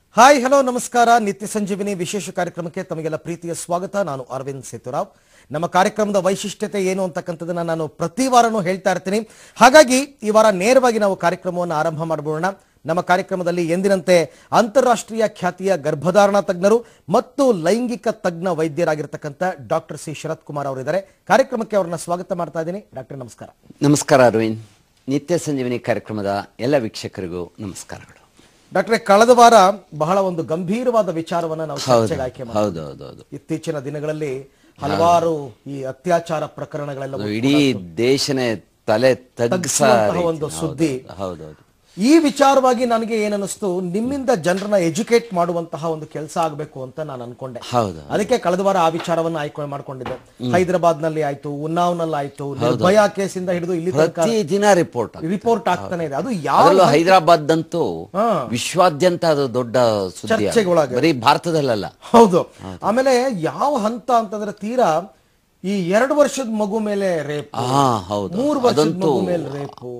Hi hello ನಮಸ್ಕಾರ ನಿತ್ಯ ಸಂಜೀವಿನಿ ವಿಶೇಷ ಕಾರ್ಯಕ್ರಮಕ್ಕೆ ತಮಗೆಲ್ಲ ಪ್ರೀತಿಯ ಸ್ವಾಗತ ನಾನು ಅರವಿಂದ್ ಸೇತುರಾವ್ ನಮ್ಮ ಕಾರ್ಯಕ್ರಮದ ವೈಶಿಷ್ಟ್ಯತೆ ಏನು ಅಂತಕ್ಕಂಥದ್ದನ್ನ ನಾನು ಪ್ರತಿ ವಾರನೂ ಹೇಳ್ತಾ ಇರ್ತೀನಿ ಹಾಗಾಗಿ ಈ ವಾರ ನೇರವಾಗಿ ನಾವು ಕಾರ್ಯಕ್ರಮವನ್ನು ಆರಂಭ ಮಾಡಬೋಣ ನಮ್ಮ ಕಾರ್ಯಕ್ರಮದಲ್ಲಿ ಎಂದಿನಂತೆ ಅಂತಾರಾಷ್ಟ್ರೀಯ ಖ್ಯಾತಿಯ ಗರ್ಭಧಾರಣ ತಜ್ಞರು ಮತ್ತು ಲೈಂಗಿಕ ತಜ್ಞ ವೈದ್ಯರಾಗಿರ್ತಕ್ಕಂಥ ಡಾಕ್ಟರ್ ಸಿ ಶರತ್ ಕುಮಾರ್ ಅವರಿದ್ದಾರೆ ಕಾರ್ಯಕ್ರಮಕ್ಕೆ ಅವರನ್ನ ಸ್ವಾಗತ ಮಾಡ್ತಾ ಇದ್ದೀನಿ ಡಾಕ್ಟರ್ ನಮಸ್ಕಾರ ನಮಸ್ಕಾರ ಅರವಿಂದ್ ನಿತ್ಯ ಸಂಜೀವಿನಿ ಕಾರ್ಯಕ್ರಮದ ಎಲ್ಲ ವೀಕ್ಷಕರಿಗೂ ನಮಸ್ಕಾರಗಳು ಡಾಕ್ಟ್ರೆ ಕಳೆದ ವಾರ ಬಹಳ ಒಂದು ಗಂಭೀರವಾದ ವಿಚಾರವನ್ನ ನಾವು ಹೌದು ಚರ್ಚೆಗೆ ಆಯ್ಕೆ ಮಾಡಿದ್ವಿ. ಹೌದು ಹೌದು ಹೌದು ಇತ್ತೀಚಿನ ದಿನಗಳಲ್ಲಿ ಹಲವಾರು ಈ ಅತ್ಯಾಚಾರ ಪ್ರಕರಣಗಳೆಲ್ಲ ಇಡೀ ದೇಶನೇ ತಲೆ ತಗ್ಸ ತಗ್ಸುವಂತಹ ಒಂದು ಸುದ್ದಿ. ಹೌದೌದು ಈ ವಿಚಾರವಾಗಿ ನನಗೆ ಏನನ್ನಿಸ್ತು ನಿಮ್ಮಿಂದ ಜನರನ್ನ ಎಜುಕೇಟ್ ಮಾಡುವಂತಹ ಒಂದು ಕೆಲಸ ಆಗಬೇಕು ಅಂತ ನಾನು ಅನ್ಕೊಂಡೆ ಹೌದು ಅದಕ್ಕೆ ಕಳೆದ ವಾರ ಆ ವಿಚಾರವನ್ನ ಆಯ್ಕೆ ಮಾಡ್ಕೊಂಡಿದ್ದೆ ಹೈದರಾಬಾದ್ ನಲ್ಲಿ ಆಯ್ತು ಉನ್ನಾವ್ನಲ್ಲಿ ಆಯ್ತು ನಿರ್ಭಯ ಕೇಸಿಂದ ಹಿಡಿದು ಇಲ್ಲಿ ತನಕ ಪ್ರತಿ ದಿನ ರಿಪೋರ್ಟ್ ರಿಪೋರ್ಟ್ ಆಗ್ತಾನೆ ಇದೆ ಅದು ಯಾವ ಅದರಲ್ಲೂ ಹೈದರಾಬಾದ್ ಅಂತೂ ಹಾ. ವಿಶ್ವಾದ್ಯಂತ ಅದು ದೊಡ್ಡ ಸುದ್ದಿ ಚರ್ಚೆಗೆ ಒಳಗೆ. ಬರೀ ಭಾರತದಲ್ಲ ಹೌದು ಆಮೇಲೆ ಯಾವ ಹಂತ ಅಂತಂದ್ರೆ ತೀರಾ ಈ ಎರಡು ವರ್ಷದ ಮಗು ಮೇಲೆ ರೇಪ್ ಹಾ ಹೌದು ಮೂರು ವರ್ಷದ ಅದಂತೂ ಮಗು ಮೇಲೆ ರೇಪು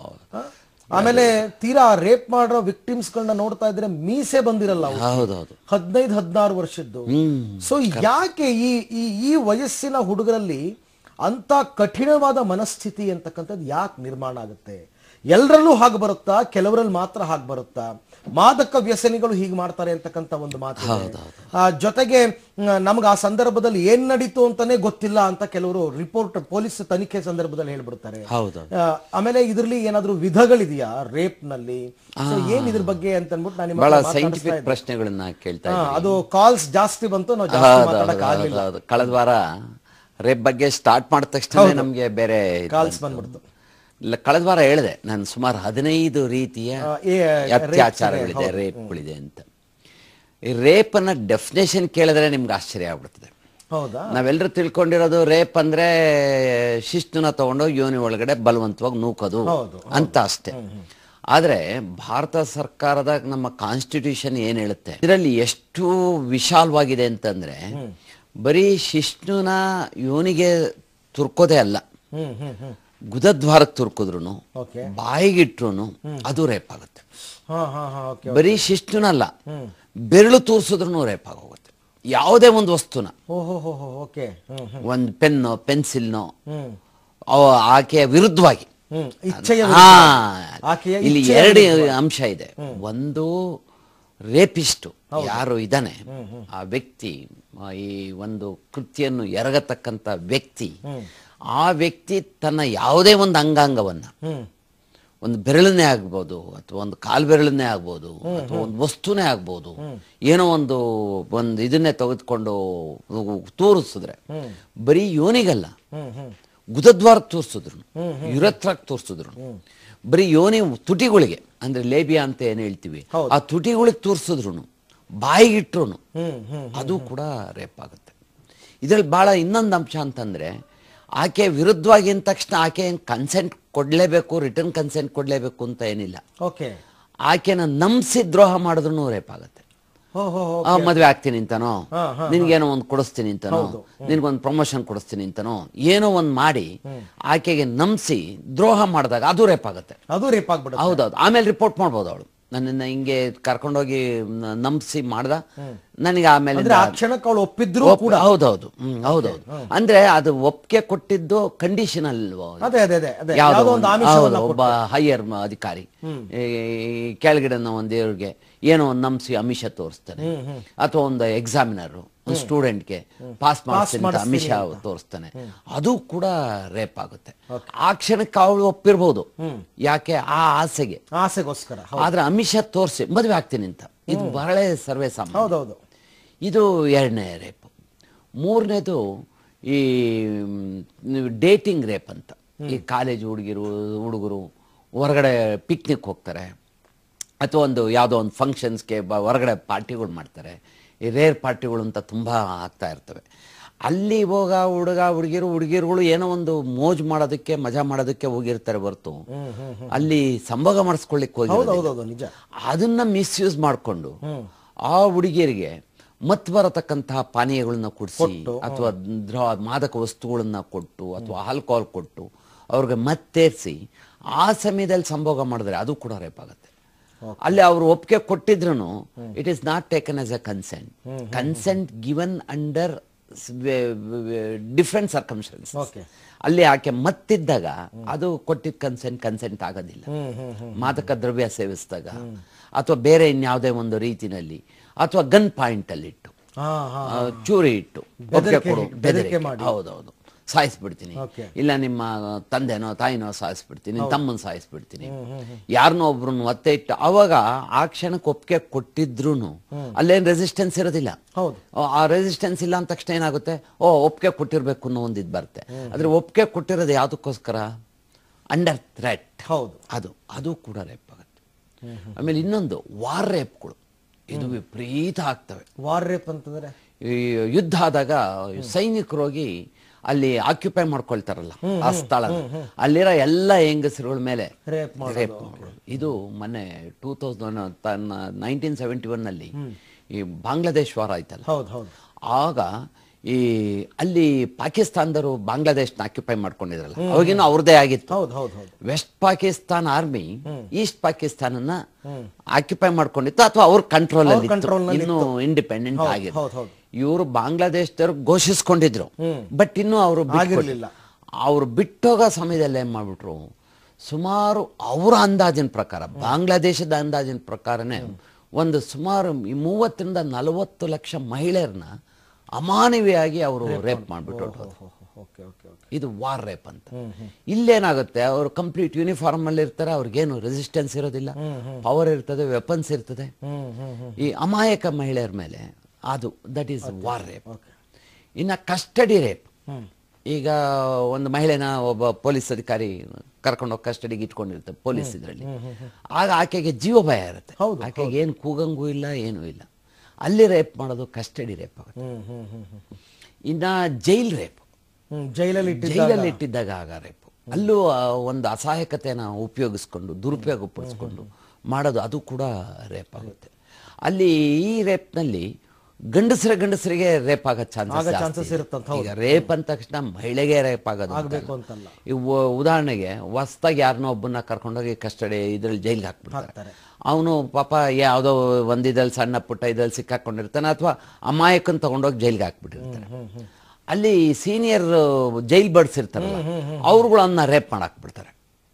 ಆಮೇಲೆ ತೀರಾ ರೇಪ್ ಮಾಡಿರೋ ವಿಕ್ಟಿಮ್ಸ್ ಗಳನ್ನ ನೋಡ್ತಾ ಇದ್ರೆ ಮೀಸೆ ಬಂದಿರಲ್ಲ ಅವ್ರು. ಹೌದೌದು ಹದಿನೈದು ಹದಿನಾರು ವರ್ಷದ್ದು ಸೊ ಯಾಕೆ ಈ ಈ ಈ ವಯಸ್ಸಿನ ಹುಡುಗರಲ್ಲಿ ಅಂತ ಕಠಿಣವಾದ ಮನಸ್ಥಿತಿ ಅಂತಕ್ಕಂಥದ್ದು ಯಾಕೆ ನಿರ್ಮಾಣ ಆಗುತ್ತೆ ಎಲ್ಲರಲ್ಲೂ ಹಾಗೆ ಬರುತ್ತಾ ಕೆಲವರಲ್ಲಿ ಮಾತ್ರ ಹಾಗೆ ಬರುತ್ತಾ ಮಾದಕ ವ್ಯಸನಿಗಳು ಹೀಗೆ ಮಾಡ್ತಾರೆ ಅಂತಕ್ಕಂಥ ಒಂದು ಮಾತು ಆ, ಜೊತೆಗೆ ನಮ್ಗೆ ಆ ಸಂದರ್ಭದಲ್ಲಿ ಏನ್ ನಡೀತು ಅಂತಾನೆ ಗೊತ್ತಿಲ್ಲ ಅಂತ ಕೆಲವರು ರಿಪೋರ್ಟ್ ಪೊಲೀಸ್ ತನಿಖೆ ಸಂದರ್ಭದಲ್ಲಿ ಹೇಳ್ಬಿಡ್ತಾರೆ ಹೌದು ಆ, ಆಮೇಲೆ ಇದರಲ್ಲಿ ಏನಾದ್ರೂ ವಿಧಗಳಿದೆಯಾ ರೇಪ್ ನಲ್ಲಿ So ಏನ್ ಇದ್ರ ಬಗ್ಗೆ ಅಂತ ಅನ್ಬಿಟ್ಟು ನಾನು ನಿಮ್ಮ ಬಹಳ ಹತ್ರ ಮಾತಾಡಿಸ್ತಾ ಸೈಂಟಿಫಿಕ್ ಇದ್ದೆ. ಪ್ರಶ್ನೆಗಳನ್ನ ಕೇಳ್ತಾ ಹಾ, ಇದ್ದೀನಿ. ಅದು ಕಾಲ್ಸ್ ಜಾಸ್ತಿ ಬಂತು ನಾವು ಜಾಸ್ತಿ ಹೌದು, ಮಾತಾಡಕ್ ಹೌದು, ಆಗ್ಲಿಲ್ಲ ಹೌದು, ಹೌದು. ಕಳೆದ ವಾರ ರೇಪ್ ಬಗ್ಗೆ ಸ್ಟಾರ್ಟ್ ಮಾಡಿದ ತಕ್ಷಣ ನಮ್ಗೆ ಬೇರೆ ಇದು ಕಾಲ್ಸ್ ಬಂತು. ಬಂದ್ಬಿಡ್ತು ಇಲ್ಲ, ಕಳೆದ ವಾರ ಹೇಳಿದೆ ನಾನು ಸುಮಾರು ಹದಿನೈದು ರೀತಿಯ ಆ, ಏ, ಅತ್ಯಾಚಾರಗಳಿದೆ ಹೌದು. ರೇಪ್ಗಳಿದೆ ಅಂತ ಈ ರೇಪ್ ಅನ್ನ ಡೆಫಿನೇಷನ್ ಕೇಳಿದ್ರೆ ನಿಮ್ಗೆ ಆಶ್ಚರ್ಯ ಆಗ್ಬಿಡ್ತದೆ ಹೌದಾ ನಾವೆಲ್ಲರೂ ತಿಳ್ಕೊಂಡಿರೋದು ರೇಪ್ ಅಂದ್ರೆ ಶಿಸ್ತುನ ತಗೊಂಡು ಯೋನಿ ಒಳಗಡೆ ಬಲವಂತವಾಗಿ ನೂಕೋದು ಹೌದು, ಅಂತ ಅಷ್ಟೇ ಆದ್ರೆ ಭಾರತ ಸರ್ಕಾರದ ನಮ್ಮ ಕಾನ್ಸ್ಟಿಟ್ಯೂಷನ್ ಏನ್ ಹೇಳುತ್ತೆ ಇದರಲ್ಲಿ ಎಷ್ಟು ವಿಶಾಲವಾಗಿದೆ ಅಂತಂದ್ರೆ ಬರೀ ಶಿಷ್ಣುನ ಯೋನಿಗೆ ತುರ್ಕೋದೇ ಅಲ್ಲ ಹ್ಮ್ ಹ್ಮ್ ಹ್ಮ್ ಗುದದ್ವಾರಕ್ಕೆ ತುರ್ಕಿದ್ರು ಓಕೆ ಬಾಯಿಗಿಟ್ರು ಅದು ರೇಪ್ ಆಗುತ್ತೆ ಹಾ ಹಾ ಹಾ ಓಕೆ ಬರೀ ಶಿಷ್ಟುನಲ್ಲ ಬೆರಳು ತೋರಿಸಿದ್ರು ರೇಪ್ ಆಗೋಗುತ್ತೆ ಯಾವುದೇ ಒಂದು ವಸ್ತುನ ಓಹೋ ಹೋ ಹೋ ಓಕೆ ಹ್ಮ್ ಹ್ಮ್ ಒಂದು ಪೆನ್ನು ಪೆನ್ಸಿಲ್ನೋ ಹ್ಮ್ ಅವ- ಆಕೆಯ ವಿರುದ್ಧವಾಗಿ ಹ್ಮ್ ಇಚ್ಛೆಯ ಹಾ ವಿರುದ್ಧ. ಆಕೆಯ ಇಲ್ಲಿ ಇಚ್ಛೆಯ ಎರಡು ವಿರುದ್ಧ. ಅಂಶ ಇದೆ ಒಂದು ರೇಪಿಸ್ಟು ಯಾರು ಇದ್ದಾನೆ ಆ ವ್ಯಕ್ತಿ ಆ, ಈ ಒಂದು ಕೃತಿಯನ್ನು ಎರಗತಕ್ಕಂತ ವ್ಯಕ್ತಿ ಆ ವ್ಯಕ್ತಿ ತನ್ನ ಯಾವುದೇ ಒಂದು ಅಂಗಾಂಗವನ್ನ ಹ್ಮ್ ಒಂದು ಬೆರಳನ್ನೇ ಆಗ್ಬೋದು ಅಥವಾ ಒಂದು ಕಾಲ್ ಬೆರಳನ್ನೇ ಆಗ್ಬೋದು ಅಥವಾ ಒಂದು ವಸ್ತುನೇ ಆಗ್ಬೋದು ಏನೋ ಒಂದು ಒಂದು ಇದನ್ನೇ ತೆಗೆದುಕೊಂಡು ತೋರಿಸಿದ್ರೆ ಬರೀ ಯೋನಿಗಲ್ಲ ಹ್ಮ್ ಹ್ಮ್ ಗುದದ್ವಾರ ತೋರಿಸಿದ್ರು ಯುರತ್ರಾಕ್ ತೋರಿಸಿದ್ರು ಬರೀ ಯೋನಿ ತುಟಿಗಳಿಗೆ ಅಂದ್ರೆ ಲೇಬಿಯಾ ಅಂತ ಏನ್ ಹೇಳ್ತೀವಿ ಆ ತುಟಿಗಳಿಗೆ ತೋರಿಸಿದ್ರು ಬಾಯಿಗಿಟ್ರು ಹ್ಮ್ ಹ್ಮ್ ಅದು ಕೂಡ ರೇಪ್ ಆಗುತ್ತೆ ಇದ್ರಲ್ಲಿ ಬಹಳ ಇನ್ನೊಂದು ಅಂಶ ಅಂತಂದ್ರೆ ಆಕೆ ವಿರುದ್ಧವಾಗಿ ಅಂದ ತಕ್ಷಣ ಆಕೆ ಕನ್ಸೆಂಟ್ ಕೊಡ್ಲೇಬೇಕು ರಿಟರ್ನ್ ಕನ್ಸೆಂಟ್ ಕೊಡ್ಲೇಬೇಕು ಅಂತ ಏನಿಲ್ಲ ಓಕೆ ಆಕೆನ ನಂಬಿಸಿ ದ್ರೋಹ ಮಾಡಿದ್ರು ರೇಪ್ ಆಗುತ್ತೆ ಹೋ ಹೋ ಹೋ ಆ, ಮದ್ವೆ ಆಗ್ತೀನಿ ಅಂತಾನೋ ಹಾ, ಹಾ, ನಿನ್ಗೇನೋ ಒಂದು ಕೊಡಿಸ್ತೀನಿ ಅಂತಾನೋ ನಿನ್ಗೊಂದು ಪ್ರಮೋಷನ್ ಕೊಡಿಸ್ತೀನಿ ಅಂತಾನೋ ಏನೋ ಒಂದು ಮಾಡಿ ಆಕೆಗೆ ನಂಬಿಸಿ ದ್ರೋಹ ಮಾಡಿದಾಗ ಅದು ರೇಪ್ ಆಗುತ್ತೆ ಅದು ರೇಪ್ ಆಗ್ಬಿಡುತ್ತೆ ಹೌದೌದು ಆಮೇಲೆ ರಿಪೋರ್ಟ್ ಮಾಡ್ಬೋದು ಅವಳು ನನ್ನನ್ನ ಹಿಂಗೆ ಕರ್ಕೊಂಡೋಗಿ ನ- ನಂಬಿಸಿ ಮಾಡ್ದ ನನಗೆ ಆಮೇಲೆ ಅಂದ್ರೆ ಆ ಕ್ಷಣಕ್ಕೆ ಅವಳು ಒಪ್ಪಿದ್ರು ಕೂಡ ಹೌದೌದು ಹ್ಮ್, ಹೌದೌದು ಅಂದ್ರೆ ಅದು ಒಪ್ಪಿಗೆ ಕೊಟ್ಟಿದ್ದು ಕಂಡೀಷನ್ ಅಲ್ವಾ ಅದೇ ಅದೇ ಅದೇ ಅದೇ ಯಾವ್ದೋ ಯಾವುದೋ ಒಂದು ಒಂದು- ಆಮಿಷವನ್ನ ಹೌದು, ಒಬ್ಬ ಹೈಯರ್ ಅಧಿಕಾರಿ ಈ ಕೆಳಗಿಡನ ಒಂದು ಇವ್ರಿಗೆ ಏನೋ ಒಂದು ನಂಬಿಸಿ ಅಮಿಷ ತೋರಿಸ್ತಾನೆ ಅಥವಾ ಒಂದು ಎಕ್ಸಾಮಿನರ್ ಒಂದು ಸ್ಟೂಡೆಂಟ್ಗೆ ಪಾಸ್ ಮಾಡಿಸ್ತೀನಿ ಅಂತ ಅಮಿಷ ತೋರಿಸ್ತಾನೆ ಅದು ಕೂಡ ರೇಪ್ ಆಗುತ್ತೆ ಆ ಕ್ಷಣಕ್ಕೆ ಅವಳು ಒಪ್ಪಿರ್ಬೋದು ಯಾಕೆ ಆ ಆಸೆಗೆ ಆಸೆಗೋಸ್ಕರ ಹೌದು. ಆದ್ರೆ ಅಮಿಷ ತೋರಿಸಿ ಮದುವೆ ಆಗ್ತೀನಿ ಅಂತ ಇದು ಬಹಳ ಸರ್ವೇ ಸಾಮಾನ್ಯ ಹೌದೌದು ಇದು ಎರಡನೇ ರೇಪ್ ಮೂರನೇದು ಈ ಡೇಟಿಂಗ್ ರೇಪ್ ಅಂತ ಈ ಕಾಲೇಜ್ ಹುಡುಗಿರು ಹುಡುಗರು ಹೊರಗಡೆ ಪಿಕ್ನಿಕ್ ಹೋಗ್ತಾರೆ ಅಥವಾ ಒಂದು ಯಾವುದೋ ಒಂದು ಫಂಕ್ಷನ್ಸ್ಗೆ ಬ ಹೊರಗಡೆ ಪಾರ್ಟಿಗಳು ಮಾಡ್ತಾರೆ ಈ ರೇರ್ ಪಾರ್ಟಿಗಳು ಅಂತ ತುಂಬ ಆಗ್ತಾ ಇರ್ತವೆ ಅಲ್ಲಿ ಹೋಗ ಹುಡುಗ ಹುಡುಗಿರು ಹುಡುಗಿರುಗಳು ಏನೋ ಒಂದು ಮೋಜ್ ಮಾಡೋದಕ್ಕೆ ಮಜಾ ಮಾಡೋದಕ್ಕೆ ಹೋಗಿರ್ತಾರೆ ಹೊರತು ಅಲ್ಲಿ ಸಂಭೋಗ ಮಾಡಿಸ್ಕೊಳ್ಳಿಕ್ಕೆ ಹೋಗಿ ಹೌದೌದೌದು ನಿಜ ಅದನ್ನ ಮಿಸ್ಯೂಸ್ ಮಾಡಿಕೊಂಡು ಆ ಹುಡುಗಿಯರಿಗೆ ಮತ್ ಬರತಕ್ಕಂತಹ ಪಾನೀಯಗಳನ್ನ ಕೊಡಿಸಿ ಅಥವಾ ದ್ರವ ಮಾದಕ ವಸ್ತುಗಳನ್ನ ಕೊಟ್ಟು ಅಥವಾ ಆಲ್ಕೋಹಾಲ್ ಕೊಟ್ಟು ಅವ್ರಿಗೆ ಮತ್ತೇರಿಸಿ ಆ ಸಮಯದಲ್ಲಿ ಸಂಭೋಗ ಮಾಡಿದ್ರೆ ಅದು ಕೂಡ ರೇಪ್ ಆಗುತ್ತೆ ಅಲ್ಲಿ ಅವರು ಒಪ್ಪಿಗೆ ಕೊಟ್ಟಿದ್ರು it is not taken as a consent consent given under different circumstances Okay. ಅಲ್ಲಿ ಆಕೆ ಮತ್ತಿದ್ದಾಗ ಅದು ಕೊಟ್ಟಿದ್ದ ಕನ್ಸೆಂಟ್ ಕನ್ಸೆಂಟ್ ಆಗೋದಿಲ್ಲ ಮಾದಕ ದ್ರವ್ಯ ಸೇವಿಸಿದಾಗ ಅಥವಾ ಬೇರೆ ಇನ್ಯಾವುದೇ ಒಂದು ರೀತಿನಲ್ಲಿ ಅಥವಾ ಗನ್ ಪಾಯಿಂಟ್ ಅಲ್ಲಿ ಇಟ್ಟು ಹಾ ಹಾ ಆ, ಚೂರಿ ಇಟ್ಟು ಒಪ್ಪಿಗೆ ಬೆದರಿಕೆ- ಕೊಡು ಬೆದರಿಕೆ ಬೆದರಿಕೆ ಮಾಡಿ. ಹೌದೌದು ಸಾಯಿಸ್ಬಿಡ್ತೀನಿ Okay. ಇಲ್ಲ ನಿಮ್ಮ ತಂದೆನೋ ತಾಯಿನೋ ಸಾಯಿಸ್ಬಿಡ್ತೀನಿ ತಮ್ಮನ ಸಾಯಿಸ್ಬಿಡ್ತೀನಿ ಯಾರನ್ನೋ ಒಬ್ರನ್ನ ಒತ್ತೆ ಇಟ್ಟು ಅವಾಗ ಆ ಕ್ಷಣಕ್ಕೆ ಒಪ್ಪಿಗೆ ಕೊಟ್ಟಿದ್ರು ಅಲ್ಲೇನ್ ರೆಸಿಸ್ಟೆನ್ಸ್ ಇರೋದಿಲ್ಲ ಹೌದು. ಆ ರೆಸಿಸ್ಟೆನ್ಸ್ ಇಲ್ಲ ಅಂದ ತಕ್ಷಣ ಏನಾಗುತ್ತೆ ಓ ಒಪ್ಪಿಗೆ ಕೊಟ್ಟಿರ್ಬೇಕು ಅನ್ನೋ ಒಂದು ಇದು ಬರುತ್ತೆ ಆದ್ರೆ ಒಪ್ಪಿಗೆ ಕೊಟ್ಟಿರೋದು ಯಾವುದಕ್ಕೋಸ್ಕರ ಅಂಡರ್ ಥ್ರೆಟ್ ಹೌದು ಅದು ಅದು ಕೂಡ ರೇಪ್ ಆಗುತ್ತೆ ಆಮೇಲೆ ಇನ್ನೊಂದು ವಾರ್ ರೇಪ್ಗಳು ಇದು ವಿಪರೀತ ಆಗ್ತವೆ ವಾರ್ ರೇಪ್ ಅಂತಂದ್ರೆ ಈ ಯುದ್ಧ ಆದಾಗ ಸೈನಿಕರು ಹೋಗಿ ಅಲ್ಲಿ ಆಕ್ಯುಪೈ ಮಾಡ್ಕೊಳ್ತಾರಲ್ಲ ಆ ಸ್ಥಳ ಅಲ್ಲಿರೋ ಎಲ್ಲ ಹೆಂಗಸರುಗಳ ಮೇಲೆ ರೇಪ್ ಮಾಡೋದು. ರೇಪ್ ಮಾಡೋದು ಇದು ಮೊನ್ನೆ ಟೂ ತೌಸಂಡ್ ತನ್ನ ನೈನ್ಟೀನ್ ಸೆವೆಂಟಿ ಒನ್ನಲ್ಲಿ ಈ ಬಾಂಗ್ಲಾದೇಶ್ ವಾರ ಆಯ್ತಲ್ಲ ಹೌದು ಹೌದು ಆಗ ಈ ಅಲ್ಲಿ ಪಾಕಿಸ್ತಾನದವರು ಬಾಂಗ್ಲಾದೇಶ್ನ ಆಕ್ಯುಪೈ ಮಾಡ್ಕೊಂಡಿದ್ರಲ್ಲ ಅವಾಗಿನೂ ಅವ್ರದೇ ಆಗಿತ್ತು ಹೌದು ಹೌದು ಹೌದು ವೆಸ್ಟ್ ಪಾಕಿಸ್ತಾನ್ ಆರ್ಮಿ ಈಸ್ಟ್ ಪಾಕಿಸ್ತಾನನ್ನ ಆಕ್ಯುಪೈ ಮಾಡ್ಕೊಂಡಿತ್ತು ಅಥವಾ ಅವ್ರ ಕಂಟ್ರೋಲ್ ಅವ್ರ ಅಲ್ಲಿ control ನಲ್ಲಿ ಇನ್ನು ಇಂಡಿಪೆಂಡೆಂಟ್ ಹೌದು, ಆಗಿದೆ ಹೌದು, ಹೌದು. ಇವರು ಬಾಂಗ್ಲಾದೇಶದವ್ರು ಘೋಷಿಸ್ಕೊಂಡಿದ್ರು ಬಟ್ ಇನ್ನು ಅವರು ಆಗಿರ್ಲಿಲ್ಲ. ಅವ್ರು ಬಿಟ್ಟೋಗೋ ಸಮಯದಲ್ಲಿ ಏನ್ ಮಾಡ್ಬಿಟ್ರು ಸುಮಾರು ಅವರ ಅಂದಾಜಿನ ಪ್ರಕಾರ ಬಾಂಗ್ಲಾದೇಶದ ಅಂದಾಜಿನ ಪ್ರಕಾರನೇ ಒಂದು ಸುಮಾರು ಈ ಮೂವತ್ತರಿಂದ ನಲವತ್ತು ಲಕ್ಷ ಮಹಿಳೆಯರನ್ನ ಅಮಾನವಿಯಾಗಿ ಅವರು ರೇಪ್ ಮಾಡ್ಬಿಟ್ಟು ಹೊರ್ಟೋದ್ರು. ಓಕೆ ಓಕೆ ಓಕೆ ಇದು ವಾರ್ ರೇಪ್ ಅಂತ ಇಲ್ಲೇನಾಗುತ್ತೆ ಅವರು ಕಂಪ್ಲೀಟ್ ಯೂನಿಫಾರ್ಮ್ ಅಲ್ಲಿ ಇರ್ತಾರೆ ಅವ್ರಿಗೇನು ರೆಸಿಸ್ಟೆನ್ಸ್ ಇರೋದಿಲ್ಲ ಪವರ್ ಇರ್ತದೆ ವೆಪನ್ಸ್ ಇರ್ತದೆ ಈ ಅಮಾಯಕ ಮಹಿಳೆಯರ ಮೇಲೆ ಅದು ದಟ್ ಈಸ್ ವಾರ್ ರೇಪ್ ಇನ್ನ ಕಸ್ಟಡಿ ರೇಪ್ ಈಗ ಒಂದು ಮಹಿಳೆನ ಒಬ್ಬ ಪೊಲೀಸ್ ಅಧಿಕಾರಿ ಕರ್ಕೊಂಡೋಗಿ ಕಸ್ಟಡಿಗೆ ಇಟ್ಕೊಂಡಿರ್ತಾರೆ ಪೊಲೀಸ್ ಇದರಲ್ಲಿ ಆಗ ಆಕೆಗೆ ಜೀವ ಭಯ ಇರುತ್ತೆ ಹೌದು, ಆಕೆಗೆ ಏನು ಕೂಗಂಗೂ ಇಲ್ಲ ಏನೂ ಇಲ್ಲ ಅಲ್ಲಿ ರೇಪ್ ಮಾಡೋದು ಕಸ್ಟಡಿ ರೇಪ್ ಆಗುತ್ತೆ ಹ್ಮ್ ಹ್ಮ್ ಹ್ಮ್ ಹ್ಮ್ ಇನ್ನ ಜೈಲ್ ರೇಪ್ ಹ್ಮ್ ಜೈಲಲ್ಲಿ ಇಟ್ಟಿದ್ದಾಗ ಜೈಲಲ್ಲಿ ಇಟ್ಟಿದ್ದಾಗ ಆಗ ರೇಪು ಅಲ್ಲೂ ಆ ಒಂದು ಅಸಹಾಯಕತೆನ ಉಪಯೋಗಿಸ್ಕೊಂಡು ದುರುಪಯೋಗ ಪಡಿಸ್ಕೊಂಡು ಮಾಡೋದು ಅದು ಕೂಡ ರೇಪ್ ಆಗುತ್ತೆ ಅಲ್ಲಿ ಈ ರೇಪ್ನಲ್ಲಿ ಗಂಡಸರ ಗಂಡಸರಿಗೆ ರೇಪ್ ಆಗೋ ಆಗ ಚಾನ್ಸಸ್ chances ಇರುತ್ತಂತ, ಹೌದು. ಈಗ ರೇಪ್ ಅಂದ ತಕ್ಷಣ ಮಹಿಳೆಗೆ ರೇಪ್ ಆಗೋದು ಆಗ್ಬೇಕು ಅಂತಲ್ಲ. ಅಂತಲ್ಲ. ಈ ಉ- ಉದಾಹರಣೆಗೆ ಹೊಸ್ದಾಗಿ ಯಾರನ್ನೋ ಒಬ್ಬನ್ನ ಕರ್ಕೊಂಡೋಗಿ ಕಸ್ಟಡಿ ಇದ್ರಲ್ಲಿ ಜೈಲ್ಗೆ ಹಾಕ್ಬಿಡ್ತಾರೆ ಹಾಕ್ತಾರೆ. ಅವನು ಪಾಪ ಯಾವುದೋ ಒಂದಿದ್ರಲ್ಲಿ ಸಣ್ಣ ಪುಟ್ಟ ಇದ್ರಲ್ಲಿ ಸಿಕ್ಕಾಕೊಂಡಿರ್ತಾನೆ ಅಥವಾ ಅಮಾಯಕನ್ ತಗೊಂಡೋಗಿ ಜೈಲ್ಗೆ ಹಾಕ್ಬಿಟ್ಟಿರ್ತಾರೆ ಅಲ್ಲಿ ಸೀನಿಯರ್ ಜೈಲ್ ಬರ್ಡ್ಸ್ ಇರ್ತಾರಲ್ಲ ಅವ್ರುಗಳನ್ನ ರೇಪ್ ಮಾಡಾಕ್ ಬಿಡ್ತಾರೆ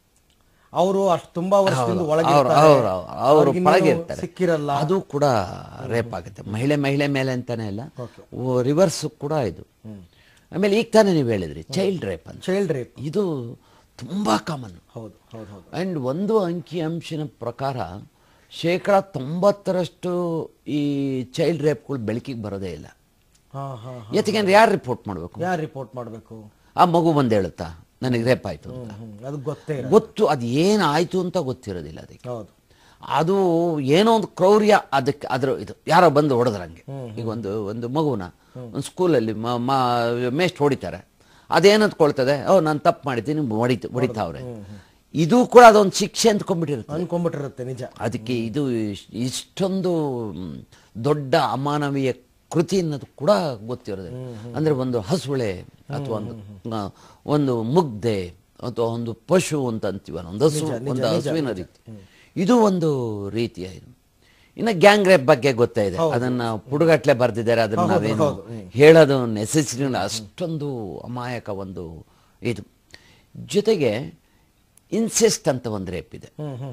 ಅವರು ಅಷ್ಟು ತುಂಬಾ ವರ್ಷದಿಂದ ಒಳಗೆ ಅವ್ರು ಇರ್ತಾರೆ. ಅವ್ರು ಅವ್ರು ಅವ್ರಿಗಿನ್ನೂ ಪಳಗೆ ಇರ್ತಾರೆ ಸಿಕ್ಕಿರಲ್ಲ ಅದು ಕೂಡ ರೇಪ್ ಆಗುತ್ತೆ ಮಹಿಳೆ ಮಹಿಳೆ ಮೇಲೆ ಅಂತಾನೆ ಇಲ್ಲ ರಿವರ್ಸ್ ಕೂಡ ಇದು ಆಮೇಲೆ ಈಗ ತಾನೇ ನೀವು ಹೇಳಿದ್ರಿ ಚೈಲ್ಡ್ ರೇಪ್ ಅಂತ ಚೈಲ್ಡ್ ರೇಪ್ ಇದು ತುಂಬಾ ಕಾಮನ್ ಹೌದು ಹೌದು ಹೌದು ಅಂಡ್ ಒಂದು ಅಂಕಿ ಅಂಶಿನ ಪ್ರಕಾರ ಶೇಕಡ ತೊಂಬತ್ತರಷ್ಟು ಈ ಚೈಲ್ಡ್ ರೇಪ್ಗಳು ಬೆಳಕಿಗೆ ಬರೋದೇ ಇಲ್ಲ ಹಾ ಹಾ ಯಾಕೆಂದ್ರೆ ಯಾರು ರಿಪೋರ್ಟ್ ಮಾಡಬೇಕು ಯಾರು ರಿಪೋರ್ಟ್ ಮಾಡಬೇಕು ಆ ಮಗು ಬಂದು ಹೇಳುತ್ತಾ ನನಗೆ ರೇಪ್ ಆಯ್ತು ಅಂತ ಅದು ಗೊತ್ತೇ ಇರಲ್ಲ ಗೊತ್ತು ಅದು ಏನಾಯ್ತು ಅಂತ ಗೊತ್ತಿರೋದಿಲ್ಲ ಅದಕ್ಕೆ ಹೌದು ಅದು ಏನೋ ಒಂದು ಕ್ರೌರ್ಯ ಅದಕ್ಕೆ ಅದ್ರ ಇದು ಯಾರೋ ಬಂದು ಹೊಡೆದ್ರಂಗೆ ಈಗ ಒಂದು ಒಂದು ಮಗುನ ಒಂದು ಸ್ಕೂಲಲ್ಲಿ ಮೇಸ್ಟ್ ಹೊಡಿತಾರೆ ಅದೇನು ಅಂದ್ಕೊಳ್ತದೆ ಓ ನಾನು ತಪ್ಪು ಮಾಡಿದ್ದೀನಿ ಹೊಡಿತ ಹೊಡಿತಾವ್ರೆ ಇದು ಕೂಡ ಅದೊಂದು ಶಿಕ್ಷೆ ಅಂದ್ಕೊಂಡ್ಬಿಟ್ಟಿರುತ್ತೆ ಅನ್ಕೊಂಬಿಟ್ಟಿರುತ್ತೆ ನಿಜ ಅದಕ್ಕೆ ಇದು ಇಶ್- ಇಷ್ಟೊಂದು ಮ್, ದೊಡ್ಡ ಅಮಾನವೀಯ ಕೃತಿ ಅನ್ನೋದು ಕೂಡ ಗೊತ್ತಿರೋದೆ ಅಂದ್ರೆ ಒಂದು ಹಸುಳೆ ಅಥವಾ ಒಂದು ಆ, ಒಂದು ಮುಗ್ಧೆ ಅಥವಾ ಒಂದು ಪಶು ಅಂತ ಅಂತೀವಲ್ಲ ಒಂದು ಹಸು ಒಂದು ಹಸುವಿನ ರೀತಿ ಇದು ಒಂದು ರೀತಿಯ ಇದು ಇನ್ನು ಗ್ಯಾಂಗ್ ರೇಪ್ ಬಗ್ಗೆ ಗೊತ್ತೇ ಇದೆ ಅದನ್ನ ಪುಡುಗಟ್ಲೆ ಬರ್ದಿದ್ದಾರೆ ಅದನ್ನ ನಾವೇನು ಹೇಳೋದು ನೆಸೆಸಿಟಿ ಅಷ್ಟೊಂದು ಅಮಾಯಕ ಒಂದು ಇದು ಜೊತೆಗೆ ಇನ್ಸೆಸ್ಟ್ ಅಂತ ಒಂದು ರೇಪ್ ಇದೆ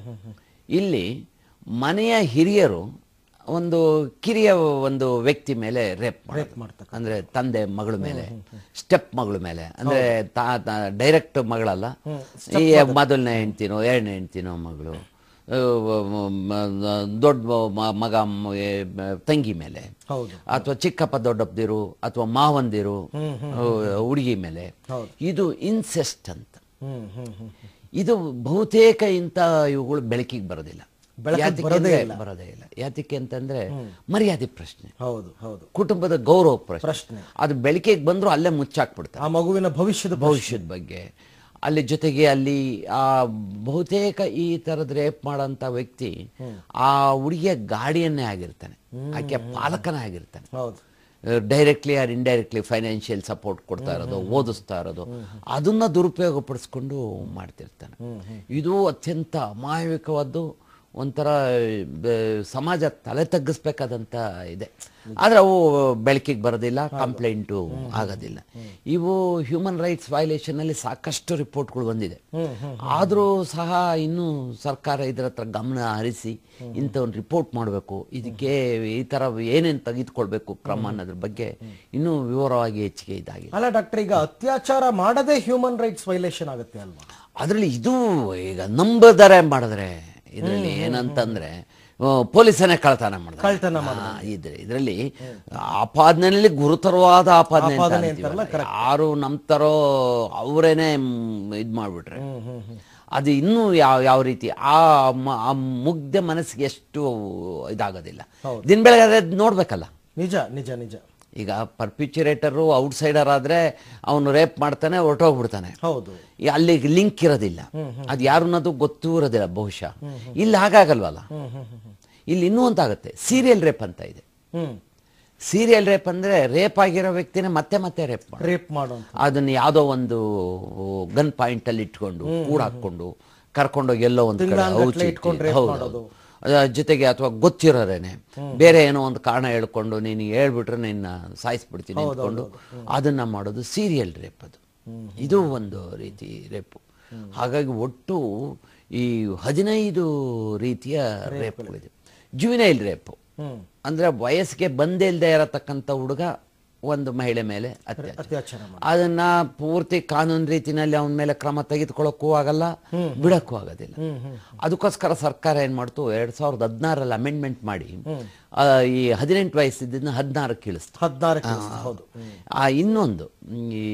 ಇಲ್ಲಿ ಮನೆಯ ಹಿರಿಯರು ಒಂದು ಕಿರಿಯ ಒಂದು ವ್ಯಕ್ತಿ ಮೇಲೆ ರೇಪ್ ಮಾಡ್ತಾರೆ ಅಂದ್ರೆ ತಂದೆ ಮಗಳ ಮೇಲೆ ಸ್ಟೆಪ್ ಮಗಳ ಮೇಲೆ ಅಂದ್ರೆ ಡೈರೆಕ್ಟ್ ಮಗಳಲ್ಲ ಈ ಮೊದಲನೇ ಹೆಂಡ್ತಿನೋ ಎರಡನೇ ಹೆಂಡ್ತಿನೋ ಮಗಳು ಆ, ಮ- ದೊಡ್ಡ ಮ- ಮಗ ಮ- ಏ, ಮ- ತಂಗಿ ಮೇಲೆ ಹೌದು ಅಥವಾ ಚಿಕ್ಕಪ್ಪ ದೊಡ್ಡಪ್ಪದಿರು ಅಥವಾ ಮಾವಂದಿರು ಹುಡುಗಿ ಮೇಲೆ ಇದು ಇನ್ಸೆಸ್ಟ್ ಅಂತ ಹ್ಮ್ ಹ್ಮ್ ಹ್ಮ್ ಇದು ಬಹುತೇಕ ಇಂಥ ಇವುಗಳು ಬೆಳಕಿಗೆ ಬರೋದಿಲ್ಲ ಬೆಳಕಿಗೆ ಯಾತಕ್ಕೆ ಬರೋದೇ ಅಂದ್ರೆ- ಇಲ್ಲ. ಬರೋದೇ ಇಲ್ಲ ಯಾತಕ್ಕೆ ಅಂತಂದ್ರೆ ಮರ್ಯಾದೆ ಪ್ರಶ್ನೆ ಹೌದು ಹೌದು ಕುಟುಂಬದ ಗೌರವ ಪ್ರಶ್ನೆ ಪ್ರಶ್ನೆ. ಅದು ಬೆಳಕಿಗೆ ಬಂದ್ರು ಅಲ್ಲೇ ಮುಚ್ಚಾಕ್ಬಿಡ್ತಾರೆ ಆ ಮಗುವಿನ ಭವಿಷ್ಯದ ಭವಿಷ್ಯದ ಬಗ್ಗೆ ಅಲ್ಲಿ ಜೊತೆಗೆ ಅಲ್ಲಿ ಆ ಬಹುತೇಕ ಈ ತರದ ರೇಪ್ ಮಾಡೋಂಥ ವ್ಯಕ್ತಿ ಆ ಹುಡುಗಿಯ ಗಾಡಿಯನ್ನೇ ಆಗಿರ್ತಾನೆ ಆಕೆ ಪಾಲಕನೇ ಆಗಿರ್ತಾನೆ ಹೌದು directly or indirectly financial support ಕೊಡ್ತಾ ಇರೋದು ಓದಿಸ್ತಾ ಇರೋದು ಅದನ್ನ ದುರುಪಯೋಗ ಪಡಿಸ್ಕೊಂಡು ಮಾಡ್ತಿರ್ತಾನೆ ಇದು ಅತ್ಯಂತ ಅಮಾಯವಿಕವಾದ್ದು ಒಂಥರ ಬ- ಸಮಾಜ ತಲೆ ತಗ್ಗಿಸ್ಬೇಕಾದಂತ ಇದೆ ಆದ್ರೆ ಅವು ಬೆಳಕಿಗೆ ಬರೋದಿಲ್ಲ ಕಂಪ್ಲೇಂಟು ಆಗೋದಿಲ್ಲ ಇವು ಹ್ಯೂಮನ್ ರೈಟ್ಸ್ ವೈಲೇಷನ್ ಅಲ್ಲಿ ಸಾಕಷ್ಟು ರಿಪೋರ್ಟ್ಗಳು ಬಂದಿದೆ ಆದರೂ ಸಹ ಇನ್ನೂ ಸರ್ಕಾರ ಇದರ ಹತ್ರ ಗಮನ ಹರಿಸಿ ಇಂಥ ಒಂದು ರಿಪೋರ್ಟ್ ಮಾಡಬೇಕು ಇದಕ್ಕೆ ಈ ತರ ಏನೇನು ತೆಗೆದುಕೊಳ್ಬೇಕು ಕ್ರಮ ಅನ್ನೋದ್ರ ಬಗ್ಗೆ ಇನ್ನೂ ವಿವರವಾಗಿ ಹೆಚ್ಚಿಗೆ ಇದಾಗಿದೆ ಅಲ್ಲ ಡಾಕ್ಟರ್ ಈಗ ಅತ್ಯಾಚಾರ ಮಾಡದೆ ಹ್ಯೂಮನ್ ರೈಟ್ಸ್ ವೈಲೇಷನ್ ಆಗುತ್ತೆ ಅಲ್ವಾ ಅದರಲ್ಲಿ ಇದು ಈಗ ನಂಬದರೆ ಮಾಡಿದ್ರೆ ಇದರಲ್ಲಿ ಏನಂತಂದ್ರೆ ಆ, ಪೊಲೀಸನೇ ಕಳ್ತನ ಮಾಡಿದ್ರೆ ಕಳ್ತನ ಇದ್ರೆ ಇದರಲ್ಲಿ ಆಪಾದನೆಯಲ್ಲಿ ಗುರುತರವಾದ ಆಪಾದನೆ ಅಂತ ಆಪಾದನೆ ಅಂತೀವಲ್ಲ. ಅಂತಾರಲ್ಲ, ಯಾರು ನಂಬ್ತಾರೋ ಅವರೇನೆ ಇದ್ ಮಾಡ್ಬಿಟ್ರೆ ಅದು ಇನ್ನೂ ಯಾವ ಯಾವ ರೀತಿ ಆ ಮ- ಆ ಮುಗ್ಧ ಮನಸ್ಸಿಗೆ ಎಷ್ಟು ಇದಾಗೋದಿಲ್ಲ ದಿನ ಬೆಳಗ್ಗೆ ಅದ್ ನೋಡ್ಬೇಕಲ್ಲ ನಿಜ ನಿಜ ನಿಜ ಈಗ ಪರ್ಪಿಚುರೇಟರು ಔಟ್ಸೈಡರ್ ಆದ್ರೆ ಅವನು ರೇಪ್ ಮಾಡ್ತಾನೆ ಹೊರಟೋಗ್ಬಿಡ್ತಾನೆ ಹೌದು ಈ ಅಲ್ಲಿ ಲಿಂಕ್ ಇರೋದಿಲ್ಲ ಅದು ಯಾರು ಅನ್ನೋದು ಗೊತ್ತೂ ಇರೋದಿಲ್ಲ ಬಹುಶಃ ಇಲ್ಲಿ ಹಾಗಾಗಲ್ವಲ್ಲ ಇಲ್ಲಿ ಇನ್ನೂ ಒಂದಾಗುತ್ತೆ ಸೀರಿಯಲ್ ರೇಪ್ ಅಂತ ಇದೆ ಹ್ಮ್ ಸೀರಿಯಲ್ ರೇಪ್ ಅಂದ್ರೆ ರೇಪ್ ಆಗಿರೋ ವ್ಯಕ್ತಿನೇ ಮತ್ತೆ ಮತ್ತೆ ರೇಪ್ ಮಾಡಿ ರೇಪ್ ಮಾಡೋ ಅದನ್ನ ಯಾವುದೋ ಒಂದು ಗನ್ ಪಾಯಿಂಟ್ ಅಲ್ಲಿ ಇಟ್ಕೊಂಡು ಕೂಡ ಹಾಕೊಂಡು ಕರ್ಕೊಂಡೋಗಿ ಎಲ್ಲೋ ಒಂದು ಕಡೆ ತಿಂಗ್ಳಾನ್ಗಟ್ಲೆ ಔಚಿ ಇಟ್ಕೊಂಡು ಇಟ್ಟು- rape ಹೌದು, ಮಾಡೋದು. ಹೌದು. ಅದ್ರ ಜೊತೆಗೆ ಅಥವಾ ಗೊತ್ತಿರೋರೇನೆ ಬೇರೆ ಏನೋ ಒಂದು ಕಾರಣ ಹೇಳ್ಕೊಂಡು ನೀನು ಹೇಳ್ಬಿಟ್ರೆ ನಿನ್ನ ಸಾಯಿಸ್ಬಿಡ್ತೀನಿ ಅಂದ್ಕೊಂಡು ಅದನ್ನ ಮಾಡೋದು ಸೀರಿಯಲ್ ರೇಪ್ ಅದು ಇದು ಒಂದು ರೀತಿ ರೇಪು ಹಾಗಾಗಿ ಒಟ್ಟು ಈ ಹದಿನೈದು ರೀತಿಯ ರೇಪ್ಗಳಿದೆ ಜುವಿನೈಲ್ ರೇಪು ಅಂದ್ರೆ ವಯಸ್ಸಿಗೆ ಬಂದೇ ಇಲ್ಲದೆ ಇರತಕ್ಕಂಥ ಹುಡುಗ ಒಂದು ಮಹಿಳೆ ಮೇಲೆ ಅತ್ಯಾಚಾರ ಅತ್ಯಾಚಾರ ಮಾಡಿ ಅದನ್ನ ಪೂರ್ತಿ ಕಾನೂನು ರೀತಿನಲ್ಲಿ ಅವನ ಮೇಲೆ ಕ್ರಮ ತೆಗೆದುಕೊಳ್ಳಕ್ಕೂ ಆಗಲ್ಲ ಬಿಡಕ್ಕೂ ಆಗೋದಿಲ್ಲ ಅದಕ್ಕೋಸ್ಕರ ಸರ್ಕಾರ ಏನ್ ಮಾಡ್ತು ಎರಡ್ ಸಾವಿರದ ಹದಿನಾರಲ್ಲಿ ಅಮೆಂಡ್ಮೆಂಟ್ ಮಾಡಿ ಆ, ಈ ಹದಿನೆಂಟು ವಯಸ್ಸಿದ್ದನ್ನ ಹದಿನಾರಕ್ಕೆ ಇಳಿಸ್ತು ಹದಿನಾರಕ್ಕೆ ಹೌದು ಆ ಇನ್ನೊಂದು ಈ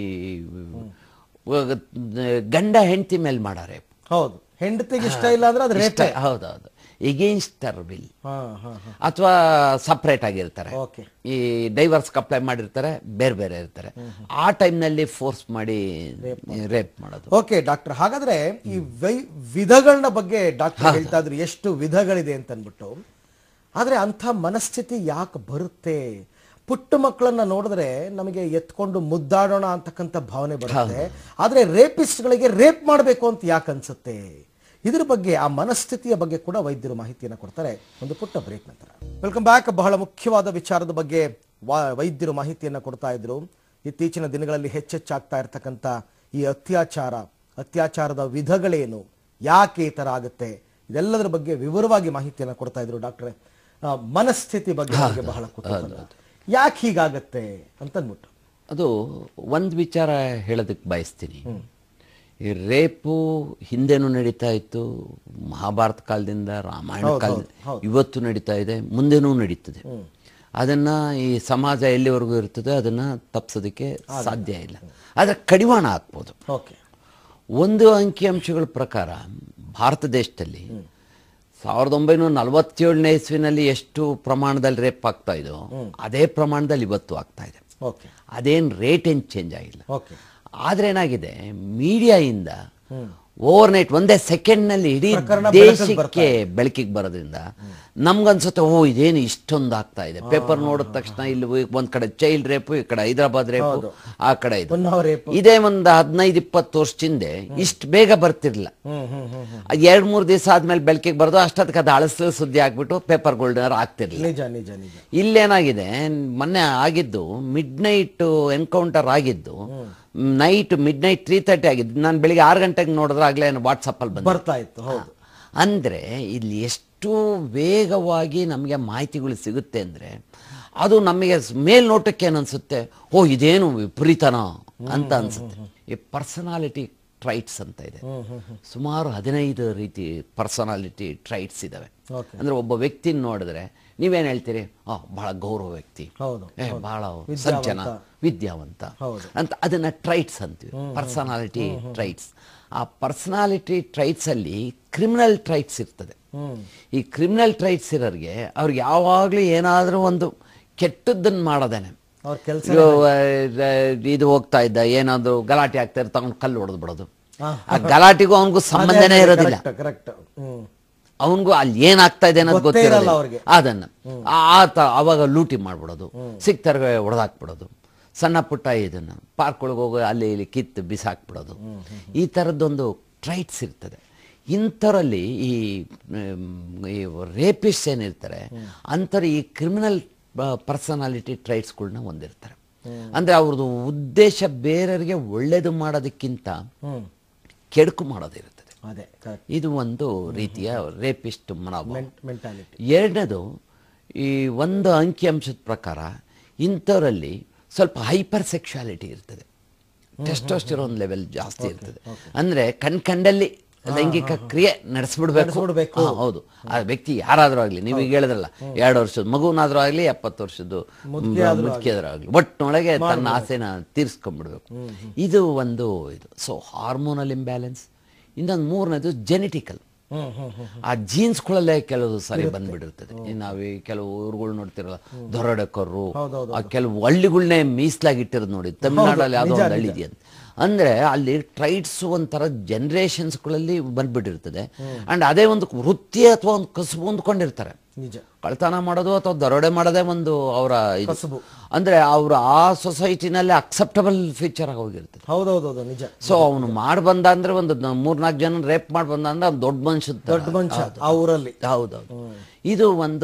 ಗಂಡ ಹೆಂಡತಿ ಮೇಲೆ ಮಾಡಾರೆ ಹೌದು ಹೆಂಡತಿಗೆ ಇಷ್ಟ ಇಲ್ಲ ಅಂದ್ರೆ ಅದು ರೇಪ್ ಹೌದೌದು ಎಗೇನ್ಸ್ಟ್ ದರ್ ವಿಲ್ ಹಾ ಹಾ ಹಾ ಅಥವಾ ಸಪ್ರೇಟ್ ಆಗಿರ್ತಾರೆ ಓಕೆ ಈ ಡೈವರ್ಸ್ ಅಪ್ಲೈ ಮಾಡಿರ್ತಾರೆ ಬೇರೆ ಬೇರೆ ಇರ್ತಾರೆ ಆ ಟೈಮ್ನಲ್ಲಿ ಫೋರ್ಸ್ ಮಾಡಿ ರೇಪ್ ಮಾಡೋದು ಓಕೆ ಡಾಕ್ಟರ್ ಹಾಗಾದ್ರೆ ಈ ವೈ ವಿಧಗಳನ್ನ ಬಗ್ಗೆ ಡಾಕ್ಟರ್ ಹೇಳ್ತಾ ಇದ್ರು ಎಷ್ಟು ವಿಧಗಳಿದೆ ಅಂತ ಅನ್ಬಿಟ್ಟು ಆದ್ರೆ ಅಂಥ ಮನಸ್ಥಿತಿ ಯಾಕೆ ಬರುತ್ತೆ ಪುಟ್ಟ ಮಕ್ಕಳನ್ನ ನೋಡಿದ್ರೆ ನಮಗೆ ಎತ್ಕೊಂಡು ಮುದ್ದಾಡೋಣ ಅಂತಕ್ಕಂಥ ಭಾವನೆ ಬರುತ್ತೆ ಆದ್ರೆ ರೇಪಿಸ್ಟ್ಗಳಿಗೆ ರೇಪ್ ಮಾಡಬೇಕು ಅಂತ ಯಾಕೆ ಅನ್ಸುತ್ತೆ ಇದ್ರ ಬಗ್ಗೆ ಆ ಮನಸ್ಥಿತಿಯ ಬಗ್ಗೆ ಕೂಡ ವೈದ್ಯರು ಮಾಹಿತಿಯನ್ನು ಕೊಡ್ತಾರೆ ಒಂದು ಪುಟ್ಟ ಬ್ರೇಕ್ ನಂತರ ವೆಲ್ಕಮ್ ಬ್ಯಾಕ್ ಬಹಳ ಮುಖ್ಯವಾದ ವಿಚಾರದ ಬಗ್ಗೆ ವಾ- ವೈದ್ಯರು ಮಾಹಿತಿಯನ್ನು ಕೊಡ್ತಾ ಇದ್ರು ಇತ್ತೀಚಿನ ದಿನಗಳಲ್ಲಿ ಹೆಚ್ಚೆಚ್ಚಾಗ್ತಾ ಇರ್ತಕ್ಕಂಥ ಈ ಅತ್ಯಾಚಾರ ಅತ್ಯಾಚಾರದ ವಿಧಗಳೇನು ಯಾಕೆ ಈ ತರ ಆಗುತ್ತೆ ಇದೆಲ್ಲದರ ಬಗ್ಗೆ ವಿವರವಾಗಿ ಮಾಹಿತಿಯನ್ನು ಕೊಡ್ತಾ ಇದ್ರು ಡಾಕ್ಟ್ರೆ ಆ, ಮನಸ್ಥಿತಿ ಬಗ್ಗೆ ನಮಗೆ ಬಹಳ ಕುತೂಹಲ ಯಾಕೆ ಹೀಗಾಗತ್ತೆ ಅಂತನ್ಬಿಟ್ಟು ಅದು ಒಂದು ವಿಚಾರ ಹೇಳೋದಕ್ಕೆ ಬಯಸ್ತೀನಿ ಈ ರೇಪು ಹಿಂದೆನೂ ನಡೀತಾ ಇತ್ತು ಮಹಾಭಾರತ ಕಾಲದಿಂದ ರಾಮಾಯಣ ಕಾಲದಿಂದ ಇವತ್ತು ನಡೀತಾ ಇದೆ ಮುಂದೆನೂ ನಡೀತದೆ ಅದನ್ನ ಈ ಸಮಾಜ ಎಲ್ಲಿವರೆಗೂ ಇರ್ತದೆ ಅದನ್ನ ತಪ್ಪಿಸೋದಕ್ಕೆ ಸಾಧ್ಯ ಇಲ್ಲ ಆದರೆ ಕಡಿವಾಣ ಹಾಕ್ಬೋದು ಓಕೆ ಒಂದು ಅಂಕಿಅಂಶಗಳ ಪ್ರಕಾರ ಭಾರತ ದೇಶದಲ್ಲಿ ಸಾವಿರದ ಒಂಬೈನೂರ ನಲವತ್ತೇಳನೇ ಇಸ್ವಿನಲ್ಲಿ ಎಷ್ಟು ಪ್ರಮಾಣದಲ್ಲಿ ರೇಪ್ ಆಗ್ತಾ ಇದೋ ಅದೇ ಪ್ರಮಾಣದಲ್ಲಿ ಇವತ್ತು ಆಗ್ತಾ ಇದೆ ಓಕೆ ಅದೇನು ರೇಟ್ ಏನು ಚೇಂಜ್ ಆಗಿಲ್ಲ ಓಕೆ ಆದ್ರೆ ಏನಾಗಿದೆ ಮೀಡಿಯಾಯಿಂದ ಓವರ್ ನೈಟ್ ಒಂದೇ ಸೆಕೆಂಡ್ ನಲ್ಲಿ ಇಡೀ ಪ್ರಕರಣ ಬೆಳಕಿಗೆ ದೇಶಕ್ಕೆ ಬೆಳಕಿಗೆ ಬರೋದ್ರಿಂದ ನಮ್ಗನ್ಸುತ್ತೆ ಓ ಇದೇನು ಇಷ್ಟೊಂದು ಆಗ್ತಾ ಇದೆ ಪೇಪರ್ ನೋಡಿದ ತಕ್ಷಣ ಇಲ್ಲಿ ಒಂದ್ ಕಡೆ ಚೈಲ್ಡ್ ರೇಪು ಈ ಕಡೆ ಹೈದರಾಬಾದ್ ರೇಪು ಆ ಕಡೆ ಇದು ಉನ್ನಾವ್ ರೇಪ್ ಇದೇ ಒಂದು ಹದಿನೈದು ಇಪ್ಪತ್ತು ವರ್ಷದಿಂದ ಇಷ್ಟು ಬೇಗ ಬರ್ತಿರ್ಲಿಲ್ಲ ಹ್ಮ್ ಹ್ಮ್ ಹ್ಮ್ ಹ್ಮ್. ಅದ್ ಎರಡ್ ಮೂರು ದಿವಸ ಆದ್ಮೇಲೆ ಬೆಳಕಿಗೆ ಬರೋದು ಅಷ್ಟೊತ್ತಿಗೆ ಅದು ಅಳಸು ಸುದ್ದಿ ಆಗ್ಬಿಟ್ಟು ಪೇಪರ್ ಗೋಲ್ಡನರ್ ಆಗ್ತಿರ್ಲಿಲ್ಲ ನಿಜ ನಿಜ ನಿಜ ಇಲ್ಲೇನಾಗಿದೆ ಮೊನ್ನೆ ಆಗಿದ್ದು ಮಿಡ್ ನೈಟ್ ಎನ್ಕೌಂಟರ್ ಆಗಿದ್ದು night midnight three thirty ಆಗಿದ್ದು ನಾನು ಬೆಳಿಗ್ಗೆ ಆರು ಗಂಟೆಗೆ ನೋಡಿದ್ರೆ ಆಗ್ಲೇ ವಾಟ್ಸಪ್ ಅಲ್ಲಿ ಬಂದ ಬರ್ತಾ ಇತ್ತು ಹೌದು ಅಂದ್ರೆ ಇಲ್ಲಿ ಎಷ್ಟು ವೇಗವಾಗಿ ನಮಗೆ ಮಾಹಿತಿಗಳು ಸಿಗುತ್ತೆ ಅಂದ್ರೆ ಅದು ನಮಗೆ ಸ್- ಮೇಲ್ನೋಟಕ್ಕೆ ಏನನ್ಸುತ್ತೆ ಓ ಇದೇನು ವಿಪರೀತನ ಅಂತ ಅನ್ಸುತ್ತೆ ಈ ಪರ್ಸನಾಲಿಟಿ ಟ್ರೈಟ್ಸ್ ಅಂತ ಇದೆ ಸುಮಾರು ಹದಿನೈದು ರೀತಿ ಪರ್ಸನಾಲಿಟಿ ಟ್ರೈಟ್ಸ್ ಇದಾವೆ Okay. ಅಂದ್ರೆ ಒಬ್ಬ ವ್ಯಕ್ತಿನ ನೋಡಿದ್ರೆ ನೀವೇನ್ ಹೇಳ್ತೀರಿ ಆ ಬಹಳ ಗೌರವ ವ್ಯಕ್ತಿ ಹೌದು ಏ ಬಹಳ ಸಜ್ಜನ ವಿದ್ಯಾವಂತ ಹೌದು. ಅಂತ ಅದನ್ನ ಟ್ರೈಟ್ಸ್ ಅಂತೀವಿ ಪರ್ಸನಾಲಿಟಿ ಟ್ರೈಟ್ಸ್ ಆ ಪರ್ಸನಾಲಿಟಿ ಟ್ರೈಟ್ಸ್ ಅಲ್ಲಿ ಕ್ರಿಮಿನಲ್ ಟ್ರೈಟ್ಸ್ ಇರ್ತದೆ ಈ ಕ್ರಿಮಿನಲ್ ಟ್ರೈಟ್ಸ್ ಇರೋರಿಗೆ ಅವ್ರಿಗೆ ಯಾವಾಗ್ಲೂ ಏನಾದ್ರೂ ಒಂದು ಕೆಟ್ಟದ್ದನ್ನ ಮಾಡೋದೇನೆ ಅವ್ರ ಕೆಲಸ ಇದು, ಆ, ಇದು ಹೋಗ್ತಾ ಇದ್ದ ಏನಾದ್ರು ಗಲಾಟೆ ಆಗ್ತಾ ಇರ್ತಾ ಅವ್ನು ಕಲ್ಲು ಹೊಡೆದು ಬಿಡೋದು ಆ ಗಲಾಟೆಗೂ ಅವನಿಗೂ ಸಂಬಂಧನೇ ಇರೋದಿಲ್ಲ ಕರೆಕ್ಟ್ ಹ್ಮ್ ಅವನಿಗೂ ಅಲ್ಲಿ ಏನಾಗ್ತಾ ಇದೆ ಅನ್ನೋದು ಗೊತ್ತೇ ಇರಲ್ಲ ಗೊತ್ತಿರಲ್ಲ ಅವ್ರಿಗೆ. ಅದನ್ನ ಆ- ಆತ ಅವಾಗ ಲೂಟಿ ಮಾಡ್ಬಿಡೋದು ಸಿಕ್ತರ್ಗೆ ಹೊಡೆದಾಕ್ಬಿಡೋದು ಸಣ್ಣ ಪುಟ್ಟ ಇದನ್ನ ಪಾರ್ಕ್ ಒಳಗೆ ಹೋಗಿ ಅಲ್ಲಿ ಇಲ್ಲಿ ಕಿತ್ತು ಬಿಸಾಕ್ಬಿಡೋದು ಈ ಥರದ್ದೊಂದು ಟ್ರೈಟ್ಸ್ ಇರ್ತದೆ ಇಂಥರಲ್ಲಿ ಈ ಮ್, ಈ ರೇಪಿಸ್ಟ್ ಏನಿರ್ತಾರೆ ಅಂಥವ್ರು ಈ ಕ್ರಿಮಿನಲ್ ಪರ್ಸನಾಲಿಟಿ ಟ್ರೈಟ್ಸ್ಗಳನ್ನ ಹೊಂದಿರ್ತಾರೆ ಅಂದರೆ ಅವ್ರದ್ದು ಉದ್ದೇಶ ಬೇರೆಯವರಿಗೆ ಒಳ್ಳೇದು ಮಾಡೋದಕ್ಕಿಂತ ಹ್ಮ್ ಕೆಡುಕು ಮಾಡೋದಿರುತ್ತದೆ ಅದೇ ಕರೆಕ್ಟ್ ಇದು ಒಂದು ರೀತಿಯ ರೇಪಿಸ್ಟ್ ಮನೋಭಾವ ಮೆಂಟಾಲಿಟಿ ಎರಡನೇದು ಈ ಒಂದು ಅಂಕಿಅಂಶದ ಪ್ರಕಾರ ಇಂಥವರಲ್ಲಿ ಸ್ವಲ್ಪ ಹೈಪರ್ ಸೆಕ್ಷುಯಾಲಿಟಿ ಇರ್ತದೆ ಟೆಸ್ಟೋಸ್ಟಿರೋನ್ ಲೆವೆಲ್ ಜಾಸ್ತಿ ಇರ್ತದೆ ಅಂದ್ರೆ ಕಣ್ ಕಂಡಲ್ಲಿ ಲೈಂಗಿಕ ಕ್ರಿಯೆ ನಡೆಸ್ಬಿಡ್ಬೇಕು ನಡೆಸ್ಬಿಡ್ಬೇಕು. ಹಾ, ಹೌದು ಆ ವ್ಯಕ್ತಿ ಯಾರಾದ್ರೂ ಆಗಲಿ ನೀವು ಈಗ ಹೇಳಿದ್ರಲ್ಲ ಎರಡು ವರ್ಷದ ಮಗುನಾದ್ರೂ ಆಗಲಿ ಎಪ್ಪತ್ತು ವರ್ಷದ್ದು ಮುದುಕಿಯಾದ್ರೂ ಆಗಲಿ ಒಟ್ಟಿನೊಳಗೆ ತನ್ನ ಆಸೆನ ತೀರಿಸ್ಕೊಂಡ್ಬಿಡ್ಬೇಕು ಇದು ಒಂದು ಇದು ಸೊ ಹಾರ್ಮೋನಲ್ ಇಂಬ್ಯಾಲೆನ್ಸ್ ಇನ್ನೊಂದು ಮೂರನೇದು ಜೆನೆಟಿಕಲ್ ಹ್ಮ್ ಹ್ಮ್ ಹ್ಮ್ ಆ ಜೀನ್ಸ್ಗಳಲ್ಲೇ ಕೆಲವು ಸಾರಿ ಬಂದ್ಬಿಟ್ಟಿರ್ತದೆ ಈ ನಾವು ಈ ಕೆಲವು ಊರುಗಳು ನೋಡ್ತಿರಲ್ಲ ದೊರಡಕರು ಹೌದೌದು. ಆ ಕೆಲವು ಹಳ್ಳಿಗಳನ್ನೇ ಮೀಸಲಾಗಿ ಇಟ್ಟಿರೋದು ನೋಡಿ ತಮಿಳ್ನಾಡಲ್ಲಿ ಯಾವುದೋ ಒಂದು ಹಳ್ಳಿ ಇದೆಯಂತೆ ಅಂದ್ರೆ ಅಲ್ಲಿ ಟ್ರೈಟ್ಸ್ ಒಂಥರ ಜನರೇಷನ್ಸ್ಗಳಲ್ಲಿ ಬಂದ್ಬಿಟ್ಟಿರ್ತದೆ ಅಂಡ್ ಅದೇ ಒಂದು ವೃತ್ತಿ ಅಥವಾ ಒಂದು ಕಸುಬು ಹೊಂದ್ಕೊಂಡಿರ್ತಾರೆ ನಿಜ ಕಳ್ತನ ಮಾಡೋದು ಅಥವಾ ದರೋಡೆ ಮಾಡೋದೇ ಒಂದು ಅವರ ಇದು ಕಸುಬು. ಅಂದ್ರೆ ಅವರು ಆ ಸೊಸೈಟಿನಲ್ಲಿ ಅಕ್ಸೆಪ್ಟಬಲ್ ಫೀಚರ್ ಆಗಿ ಹೋಗಿರ್ತದೆ ಹೌದೌದೌದು ನಿಜ ಸೊ ಅವನು ಮಾಡಿ ಬಂದ ಅಂದ್ರೆ ಒಂದು ನ- ಮೂರ್ನಾಲ್ಕು ಜನ ರೇಪ್ ಮಾಡಿ ಬಂದ ಅಂದ್ರೆ ಅವ್ನು ದೊಡ್ಡ ಮನುಷ್ಯ ದೊಡ್ಡ ಮನುಷ್ಯ ಆ ಊರಲ್ಲಿ ಹೌದೌದು ಇದು ಒಂದು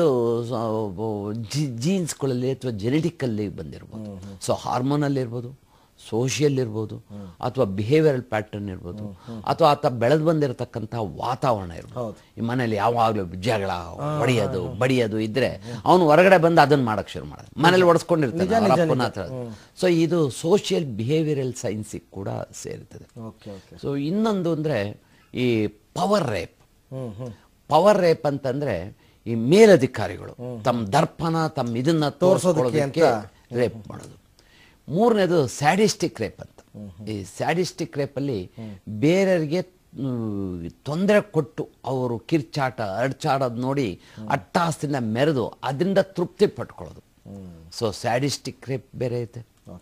ಜೀನ್ಸ್ಗಳಲ್ಲಿ ಅಥವಾ ಜೆನೆಟಿಕಲ್ಲಿ ಬಂದಿರ್ಬೋದು ಸೊ ಹಾರ್ಮೋನಲ್ಲಿ ಇರ್ಬೋದು ಸೋಷಿಯಲ್ ಇರ್ಬೋದು ಅಥವಾ ಬಿಹೇವಿಯರಲ್ ಪ್ಯಾಟರ್ನ್ ಇರ್ಬೋದು ಅಥವಾ ಆತ ಬೆಳೆದು ಬಂದಿರತಕ್ಕಂಥ ವಾತಾವರಣ ಇರ್ಬೋದು ಈ ಮನೇಲಿ ಯಾವಾಗಲೂ ಜಗಳ ಹೊಡೆಯೋದು ಬಡಿಯೋದು ಇದ್ರೆ ಅವನು ಹೊರಗಡೆ ಬಂದು ಅದನ್ನ ಮಾಡಕ್ ಶುರು ಮಾಡೋದು ಮನೇಲಿ ಹೊಡೆಸ್ಕೊಂಡಿರ್ತಾನೆ ಅವ್ರ ಅಪ್ಪನ ಹತ್ರ ಸೊ ಇದು ಸೋಷಿಯಲ್ ಬಿಹೇವಿಯರಲ್ ಸೈನ್ಸಿಗೆ ಕೂಡ ಸೇರ್ತದೆ ಓಕೆ ಓಕೆ ಸೊ ಇನ್ನೊಂದು ಅಂದ್ರೆ ಈ power rape hmm hmm power rape ಅಂತಂದ್ರೆ ಈ ಮೇಲಧಿಕಾರಿಗಳು ತಮ್ಮ ದರ್ಪಣ ತಮ್ಮ ಇದನ್ನ ತೋರಿಸ್ಕೊಳ್ಳೋದಕ್ಕೆ ರೇಪ್ ಮಾಡೋದು ಮೂರನೇದು ಸ್ಯಾಡಿಸ್ಟಿಕ್ ರೇಪ್ ಅಂತ ಈ ಸ್ಯಾಡಿಸ್ಟಿಕ್ ರೇಪಲ್ಲಿ ಬೇರೆಯವರಿಗೆ ತೊಂದರೆ ಕೊಟ್ಟು ಅವರು ಕಿರ್ಚಾಟ ಅಡ್ಚಾಡೋದು ನೋಡಿ ಅಟ್ಟಾಸ್ತಿಂದ ಮೆರೆದು ಅದರಿಂದ ತೃಪ್ತಿ ಪಟ್ಕೊಳ್ಳೋದು ಸೊ ಸ್ಯಾಡಿಸ್ಟಿಕ್ ರೇಪ್ ಬೇರೆ ಐತೆ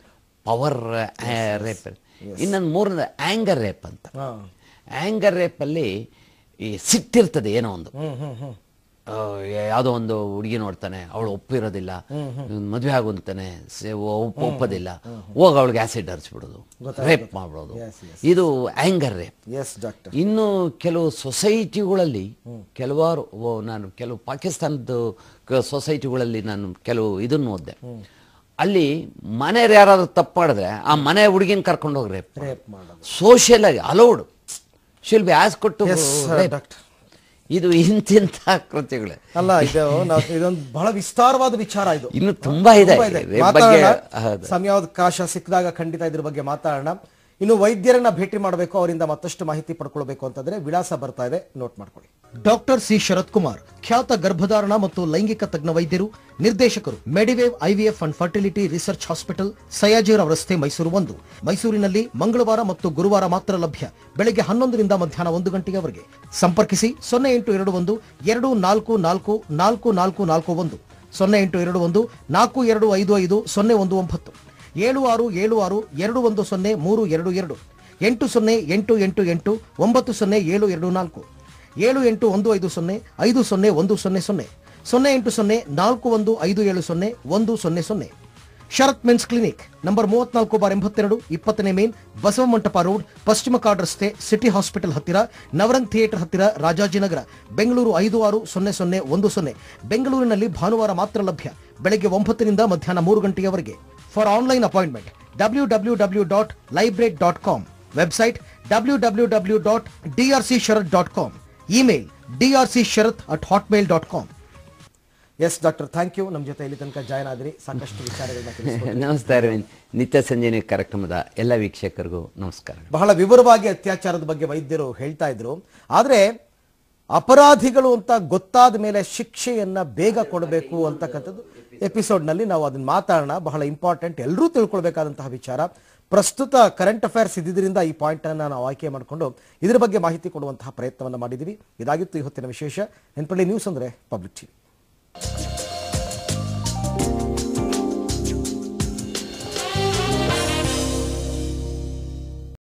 ಪವರ್ ರೇಪ್ ಇನ್ನೊಂದು ಮೂರನೇದು ಆಂಗರ್ ರೇಪ್ ಅಂತ ಹಾ ಆಂಗರ್ ರೇಪಲ್ಲಿ ಈ ಸಿಟ್ಟಿರ್ತದೆ ಏನೋ ಒಂದು ಹ್ಮ್ ಹ್ಮ್ ಹ್ಮ್ ಆ, ಯಾವುದೋ ಒಂದು ಹುಡುಗಿ ನೋಡ್ತಾನೆ ಅವಳು ಒಪ್ಪಿರೋದಿಲ್ಲ ಮದುವೆ ಆಗುಂತಾನೆ ಒಪ್ಪ ಒಪ್ಪೋದಿಲ್ಲ ಹೋಗ ಅವಳಿಗೆ ಆಸಿಡ್ ಹರಿಸ್ಬಿಡೋದು ರೇಪ್ ಮಾಡ್ಬಿಡೋದು Yes, ಇದು ಆಂಗರ್ ರೇಪ್ ಎಸ್ ಡಾಕ್ಟರ್ ಇನ್ನು ಕೆಲವು ಸೊಸೈಟಿಗಳಲ್ಲಿ ಕೆಲವಾರು ಓ, ನಾನು ಕೆಲವು ಪಾಕಿಸ್ತಾನದ ಕ- ಸೊಸೈಟಿಗಳಲ್ಲಿ ನಾನು ಕೆಲವು ಇದನ್ನು ಓದಿದೆ ಅಲ್ಲಿ ಮನೆಯವ್ರು ಯಾರಾದ್ರೂ ತಪ್ಪು ಮಾಡಿದ್ರೆ ಆ ಮನೆ ಹುಡುಗಿನ ಕರ್ಕೊಂಡು ಹೋಗಿ ರೇಪ್ ರೇಪ್ ಮಾಡೋದು ಸೋಷಿಯಲ್ ಆಗಿ ಅಲೌಡ್ ಶಿಲ್ ಬಿ ಆಸ್ ಕೊಟ್ಟು ಎಸ್ rape. ಡಾಕ್ಟರ್ ಇದು ಇಂತಿಂತ ಕೃತ್ಯಗಳೇ ಅಲ್ಲ ಇದು ನಾವು ಇದೊಂದು ಬಹಳ ವಿಸ್ತಾರವಾದ ವಿಚಾರ ಇದು ಇನ್ನು ತುಂಬಾ ಇದೆ ತುಂಬಾ ಇದೆ. rape ಬಗ್ಗೆ ಮಾತಾಡೋಣ ಹೌದು. ಸಮಯಾವಕಾಶ ಸಿಕ್ಕಿದಾಗ ಖಂಡಿತ ಇದ್ರ ಬಗ್ಗೆ ಮಾತಾಡೋಣ ಇನ್ನು ವೈದ್ಯರನ್ನ ಭೇಟಿ ಮಾಡಬೇಕು ಅವರಿಂದ ಮತ್ತಷ್ಟು ಮಾಹಿತಿ ಪಡ್ಕೊಳ್ಬೇಕು ಅಂತಂದ್ರೆ ವಿಳಾಸ ಬರ್ತಾ ಇದೆ ನೋಟ್ ಮಾಡ್ಕೊಳ್ಳಿ ಡಾಕ್ಟರ್ ಸಿ ಶರತ್ ಕುಮಾರ್ ಖ್ಯಾತ ಗರ್ಭಧಾರಣ ಮತ್ತು ಲೈಂಗಿಕ ತಜ್ಞ ವೈದ್ಯರು ನಿರ್ದೇಶಕರು Mediwave IVF and fertility research hospital Sayajirao ರಸ್ತೆ ಮೈಸೂರು ಒಂದು ಮೈಸೂರಿನಲ್ಲಿ ಮಂಗಳವಾರ ಮತ್ತು ಗುರುವಾರ ಮಾತ್ರ ಲಭ್ಯ ಬೆಳಗ್ಗೆ ಹನ್ನೊಂದರಿಂದ ಮಧ್ಯಾಹ್ನ ಒಂದು ಗಂಟೆಯವರೆಗೆ ಸಂಪರ್ಕಿಸಿ ಸೊನ್ನೆ ಎಂಟು ಎರಡು ಒಂದು ಎರಡು ನಾಲ್ಕು ನಾಲ್ಕು ನಾಲ್ಕು ನಾಲ್ಕು ನಾಲ್ಕು ಒಂದು ಸೊನ್ನೆ ಎಂಟು ಎರಡು ಒಂದು ನಾಲ್ಕು ಎರಡು ಐದು ಐದು ಸೊನ್ನೆ ಒಂದು ಒಂಬತ್ತು ಏಳು ಆರು ಏಳು ಆರು ಎರಡು ಒಂದು ಸೊನ್ನೆ ಮೂರು ಎರಡು ಎರಡು ಎಂಟು ಸೊನ್ನೆ ಎಂಟು ಎಂಟು ಎಂಟು ಒಂಬತ್ತು ಸೊನ್ನೆ ಏಳು ಎರಡು ನಾಲ್ಕು ಏಳು ಎಂಟು ಒಂದು ಐದು ಸೊನ್ನೆ ಐದು ಸೊನ್ನೆ ಒಂದು ಸೊನ್ನೆ ಸೊನ್ನೆ ಸೊನ್ನೆ ಎಂಟು ಸೊನ್ನೆ ನಾಲ್ಕು ಒಂದು ಐದು ಏಳು ಸೊನ್ನೆ ಒಂದು ಸೊನ್ನೆ ಸೊನ್ನೆ ಶರತ್ ಮೆನ್ಸ್ ಕ್ಲಿನಿಕ್ ನಂಬರ್ ಮೂವತ್ನಾಲ್ಕು ಬಾರ್ ಎಂಬತ್ತೆರಡು ಇಪ್ಪತ್ತನೇ ಮೇನ್ ಬಸವ ಮಂಟಪ ರೋಡ್ ಪಶ್ಚಿಮ ಕಾಡ್ ರಸ್ತೆ ಸಿಟಿ ಹಾಸ್ಪಿಟಲ್ ಹತ್ತಿರ ನವರಂಗ್ ಥಿಯೇಟರ್ ಹತ್ತಿರ ರಾಜಾಜಿನಗರ ಬೆಂಗಳೂರು ಐದು ಆರು ಸೊನ್ನೆ ಸೊನ್ನೆ ಒಂದು ಸೊನ್ನೆ ಬೆಂಗಳೂರಿನಲ್ಲಿ ಭಾನುವಾರ ಮಾತ್ರ ಲಭ್ಯ ಬೆಳಗ್ಗೆ ಒಂಬತ್ತರಿಂದ ಮಧ್ಯಾಹ್ನ ಮೂರು ಗಂಟೆಯವರೆಗೆ for online appointment W W W dot Lybrate dot com website W W W dot D R C Sharath dot com email D R C Sharath at Hotmail dot com yes doctor thank you ನಮ್ಮ ಜೊತೆ ಇಲ್ಲಿ ತನಕ join ಆದ್ರಿ ಸಾಕಷ್ಟು ವಿಚಾರಗಳನ್ನ ತಿಳಿಸ್ಕೊಟ್ರಿ. ನಮಸ್ತೆ ಅರವಿಂದ್ ನಿತ್ಯ ಸಂಜೆನಿ ಕಾರ್ಯಕ್ರಮದ ಎಲ್ಲ ವೀಕ್ಷಕರಿಗೂ ನಮಸ್ಕಾರ ಬಹಳ ವಿವರವಾಗಿ ಅತ್ಯಾಚಾರದ ಬಗ್ಗೆ ವೈದ್ಯರು ಹೇಳ್ತಾ ಇದ್ರು ಆದ್ರೆ ಅಪರಾಧಿಗಳು ಅಂತ ಗೊತ್ತಾದ ಮೇಲೆ ಶಿಕ್ಷೆಯನ್ನ ಬೇಗ ಕೊಡಬೇಕು ಅಂತಕ್ಕಂಥದ್ದು ಎಪಿಸೋಡ್ ನಲ್ಲಿ ನಾವು ಅದನ್ನ ಮಾತಾಡೋಣ ಬಹಳ ಇಂಪಾರ್ಟೆಂಟ್ ಎಲ್ಲರೂ ತಿಳ್ಕೊಳ್ಬೇಕಾದಂತಹ ವಿಚಾರ ಪ್ರಸ್ತುತ ಕರೆಂಟ್ ಅಫೇರ್ಸ್ ಇದ್ದಿದ್ದರಿಂದ ಈ ಪಾಯಿಂಟ್ ಅನ್ನ ನಾವು ಆಯ್ಕೆ ಮಾಡಿಕೊಂಡು ಇದ್ರ ಬಗ್ಗೆ ಮಾಹಿತಿ ಕೊಡುವಂತಹ ಪ್ರಯತ್ನವನ್ನ ಮಾಡಿದೀವಿ ಇದಾಗಿತ್ತು ಈ ಹೊತ್ತಿನ ವಿಶೇಷ ನೆನಪಳ್ಳಿ ನ್ಯೂಸ್ ಅಂದ್ರೆ ಪಬ್ಲಿಕ್ ಟಿವಿ